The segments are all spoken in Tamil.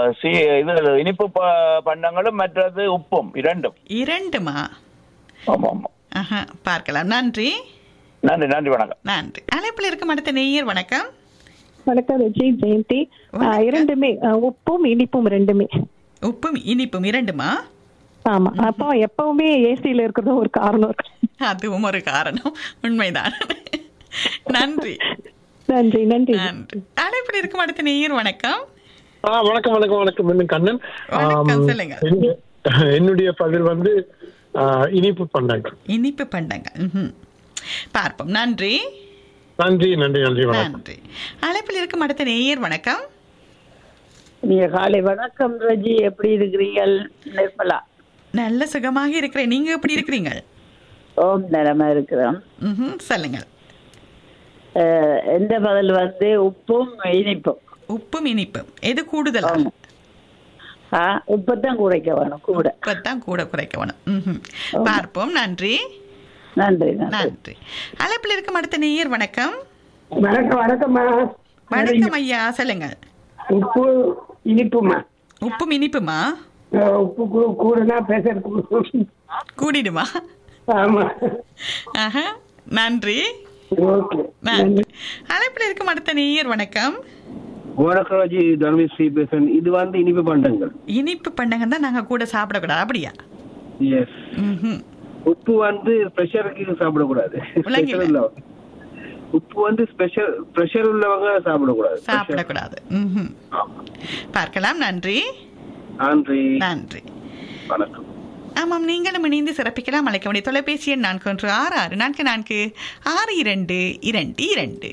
சி இது இனிப்பு ப- பண்டங்களும் மற்றது உப்பும் இரண்டும் இரண்டுமா ஆமா ஆமா ஆஹா பார்க்கலாம் நன்றி நன்றி நன்றி வணக்கம் நன்றி அழைப்பில் இருக்கும் அடுத்த நேயர் வணக்கம் வணக்கம் விஜய் ஜெயந்தி வணக்கம். ஆ, இரண்டுமே ஆ, உப்பும் இனிப்பும் ரெண்டுமே உப்பும் இனிப்பும் இரண்டுமா ஆமா அப்போ எப்பவுமே ஏசியில இருக்கிறதும் ஒரு காரணம் இருக்கு அதுவும் ஒரு காரணம் உண்மைதான் நன்றி நன்றி நன்றி நன்றி அழைப்பில் இருக்கும் அடுத்த நேயர் வணக்கம் ஆ வணக்கம் வணக்கம் வணக்கம் என்ன கண்ணன் வணக்கம், ஆம், சொல்லுங்க. என்னுடைய- என்னுடைய பதில் வந்து ஆ, இனிப்பு பண்டாங்க இனிப்பு பண்டங்க ம்ஹும். பார்ப்போம் நன்றி நன்றி நன்றி நன்றி வணக்கம் நன்றி அழைப்பில் இருக்கும் அடுத்த நேயர் வணக்கம் நீங்க காலை வணக்கம் ரஜி எப்படி இருக்கிறீர்கள் நிர்மலா நல்ல சுகமாக இருக்கிறேன் நீங்க எப்படி இருக்கிறீங்க ஓம் நலமா இருக்கிறோம் ம்ஹும். சொல்லுங்கள் அஹ், எந்த பதில் வந்து உப்பும் இனிப்பும் உப்பும் இனிப்பும் எது கூடுதல் ஆமா. ஆ உப்பைத்தான் குறைக்க வேணும் கூட இப்பதான் கூட குறைக்க வேணும் ம்ஹும். பார்ப்போம் நன்றி நன்றி நன்றி நன்றி அழைப்பில் இருக்கும் அடுத்த நேயர் வணக்கம் வணக்கம் வணக்கம்மா வணக்கம் ஐயா சொல்லுங்கள் உப்பு இனிப்புமா உப்பும் இனிப்புமா அஹ் உப்பு கூ- கூடனா பேசுறது கூடிடுமா ஆமா ஆஹா நன்றி ஓகே நன்றி அழைப்பில் இருக்கும் அடுத்த நேயர் வணக்கம் வணக்கம் ராஜி தர்மேஸ்ரீ பேசுறேன் இது வந்து இனிப்பு பண்டங்கள் இனிப்பு பண்டங்க தான் நாங்க கூட சாப்பிடக்கூடாது அப்படியா எஸ் ம்ஹும். உப்பு வந்து ப்ரெஷருக்கு சாப்பிடக்கூடாது விளங்கல. Pressure உள்ளவங்க. உப்பு வந்து ஸ்பெஷல் ப்ரெஷர் உள்ளவங்க சாப்பிடக்கூடாது Pressure. சாப்பிடக்கூடாது ம்ஹும். ஆமா. பார்க்கலாம் நன்றி நன்றி நன்றி வணக்கம் ஆமாம் நீங்களும் இணைந்து சிறப்பிக்கலாம் அழைக்க வேண்டிய தொலைபேசி எண் நான்கு ஒன்று ஆறு ஆறு நான்கு நான்கு ஆறு இரண்டு இரண்டு இரண்டு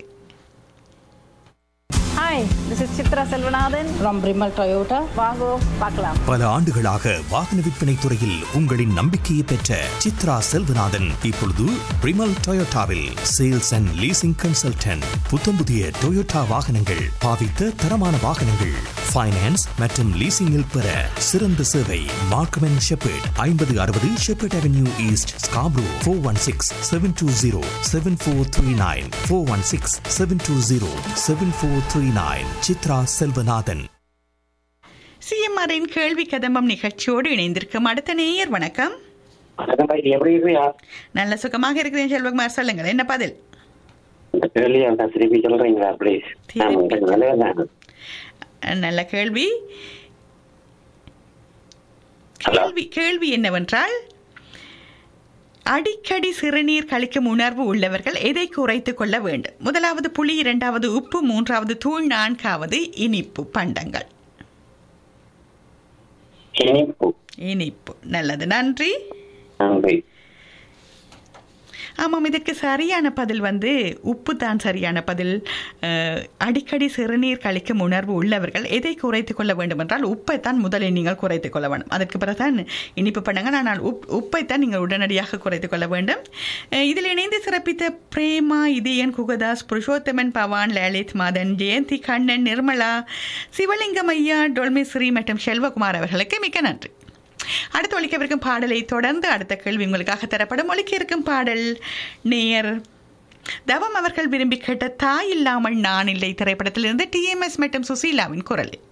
hi this is Chitra Selvanathan from Primal Toyota வாங்கோ பார்க்கலாம் பல ஆண்டுகளாக வாகன விற்பனை துறையில் உங்களின் நம்பிக்கையை பெற்ற சித்ரா செல்வநாதன் இப்பொழுது பிரிமல் டொயோட்டாவில் சேல்ஸ் அண்ட் லீசிங் கன்சல்டன்ட் புத்தம் புதிய டொயோட்டா வாகனங்கள் பாவித்த தரமான வாகனங்கள் ஃபைனான்ஸ் மற்றும் லீசிங்கில் பெற சிறந்த சேவை மார்க்கம் அண்ட் ஷெப்பர்ட் ஐம்பது அறுபது Sheppard avenue east Scarborough four one six seven two zero seven four three nine four one six seven two zero seven four three nine Chitra Selvanathan சிஎம்ஆரின் கேள்வி கதம்பம் நிகழ்ச்சியோடு இணைந்திருக்கும் அடுத்த நேயர் வணக்கம் எப்படி இருக்கியா நல்ல சுகமாக இருக்கிறேன் செல்வகுமார் சொல்லுங்கள் என்ன பதில் கேள்வியா திருப்பி சொல்றீங்களா ப்ளீஸ் நல்ல கேள்வி கேள்வி கேள்வி என்னவென்றால் அடிக்கடி சிறுநீர் கழிக்கும் உணர்வு உள்ளவர்கள் எதை குறைத்துக் கொள்ள வேண்டும் முதலாவது புளி இரண்டாவது உப்பு மூன்றாவது தூள் நான்காவது இனிப்பு பண்டங்கள் இனிப்பு இனிப்பு நல்லது நன்றி நன்றி ஆமாம் இதற்கு சரியான பதில் வந்து உப்பு தான் சரியான பதில் அஹ், அடிக்கடி சிறுநீர் கழிக்கும் உணர்வு உள்ளவர்கள் எதை குறைத்துக் கொள்ள வேண்டும் என்றால் உப்பை தான் முதலில் நீங்கள் குறைத்துக் கொள்ள வேண்டும் அதற்கு பிறகுதான் இனிப்பு பண்ணுங்கள் ஆனால் உப் உப்பைத்தான் நீங்கள் உடனடியாக குறைத்துக் கொள்ள வேண்டும் அஹ், இதில் இணைந்து சிறப்பித்த பிரேமா இதயன் குகதாஸ் புருஷோத்தமன் பவான் லலித் மதன் ஜெயந்தி கண்ணன் நிர்மலா சிவலிங்கம் ஐயா டொல்மிஸ்ரீ மற்றும் செல்வகுமார் அவர்களுக்கு மிக்க நன்றி அடுத்து ஒழிக்கவிருக்கும் பாடலை தொடர்ந்து அடுத்த கேள்வி உங்களுக்காக தரப்படும் ஒழிக்க இருக்கும் பாடல் நேயர் தவம் அவர்கள் விரும்பி கேட்ட தாய் இல்லாமல் நான் இல்லை திரைப்படத்திலிருந்து டிஎம்எஸ் மற்றும் சுசீலாவின் குரலில்